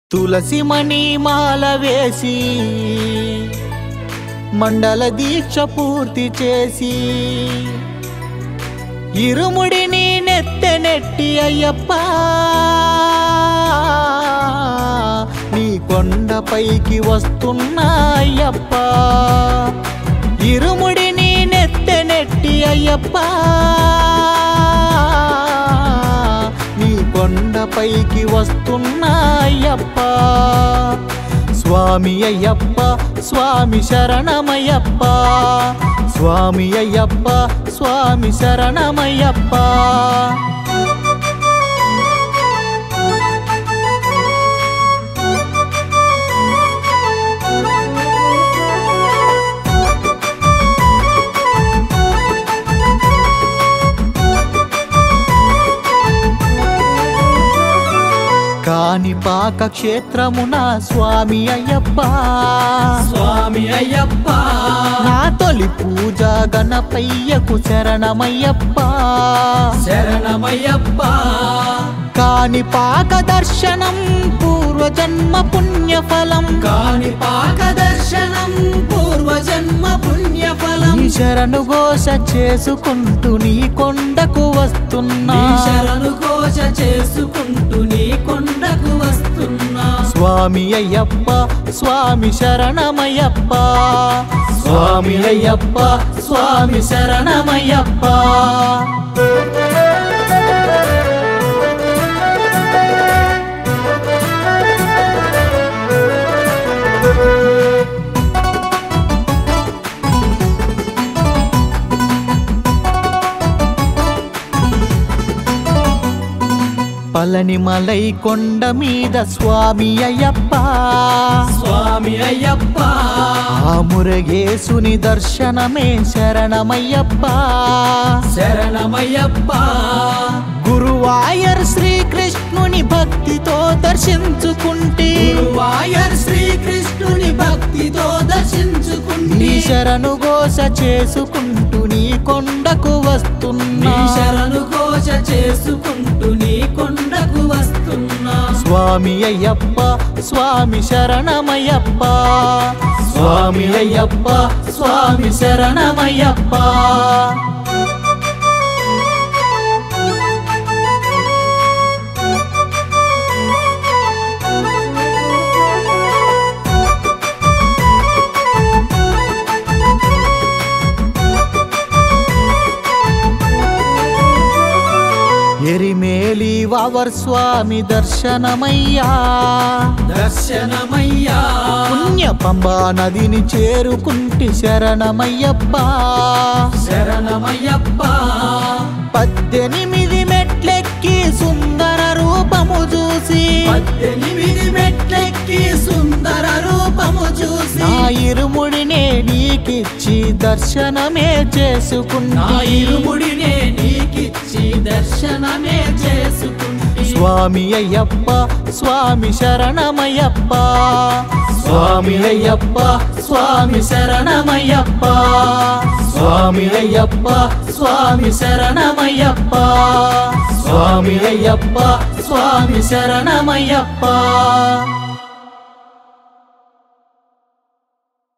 తులసి మణి మాల వేసి మండల దీక్ష పూర్తి చేసి ఇరుముడిని నెత్తెనెట్టి అయ్యప్ప నీ కొండపైకి వస్తున్నా అయ్యప్ప ఇరుముడిని నెత్తెనెట్టి అయ్యప్ప నీ కొండపైకి వస్తున్నా అయ్యప్ప స్వామి అయ్యప్ప స్వామి శరణమయ్యప్ప స్వామి అయ్యప్ప స్వామి శరణమయ్యప్ప కాణిపాక క్షేత్రమున స్వామి అయ్యప్ప స్వామి అయ్యప్ప నా తొలి పూజ గణపయ్యకు శరణమయ్యప్ప శరణమయ్యప్ప కాణిపాక దర్శనం పూర్వజన్మ పుణ్యఫలం కాని పాక దర్శనం పూర్వజన్మ పుణ్యఫలం నీ శరణు ఘోష చేసుకుంటూ నీ కొండకు వస్తున్నా నీ శరణు ఘోష చేసుకుంటూ నీ కొండకు వస్తున్నా స్వామి అయ్యప్ప స్వామి శరణమయ్యప్ప స్వామి అయ్యప్ప స్వామి శరణమయ్యప్ప పళనిమలై కొండ మీద స్వామి అయ్యప్ప స్వామి అయ్యప్ప ఆ మురగేసుని దర్శనమే శరణమయ్యప్ప శరణమయ్యప్ప గురువాయర్ శ్రీకృష్ణుని భక్తితో దర్శించుకుంటే గురువాయర్ శ్రీకృష్ణుని భక్తితో దర్శించుకుంటే నీ శరణు ఘోష చేసుకుంటూ నీ కొండకు నీ వస్తున్నా శరణు ఘోష చేసుకుంటూ నీ కొండకు వస్తున్నా స్వామి అయ్యప్ప స్వామి శరణమయ్యప్ప స్వామి అయ్యప్ప స్వామి శరణమయ్యప్ప ఎరిమేలి వావర్ స్వామి దర్శనమయ్యా దర్శనమయ్యా పుణ్య పంబా నదిని చేరుకుంటి శరణమయ్యప్ప శరణమయ్యప్ప పద్దెనిమిది మెట్లెక్కి సుందర రూపము చూసి పద్దెనిమిది మెట్లెక్కి సుందర రూపము చూసి నా ఇరుముడినే నీకిచ్చి దర్శనమే నా చేసుకున్నా ఇరుముడినే నీకిచ్చి దర్శనమే చేసుకుంటే స్వామి అయ్యప్ప స్వామి శరణమయ్యప్ప స్వామి అయ్యప్ప స్వామి శరణమయ్యప్ప స్వామి అయ్యప్ప స్వామి శరణమయ్యప్ప స్వామి అయ్యప్ప స్వామి శరణమయ్యప్ప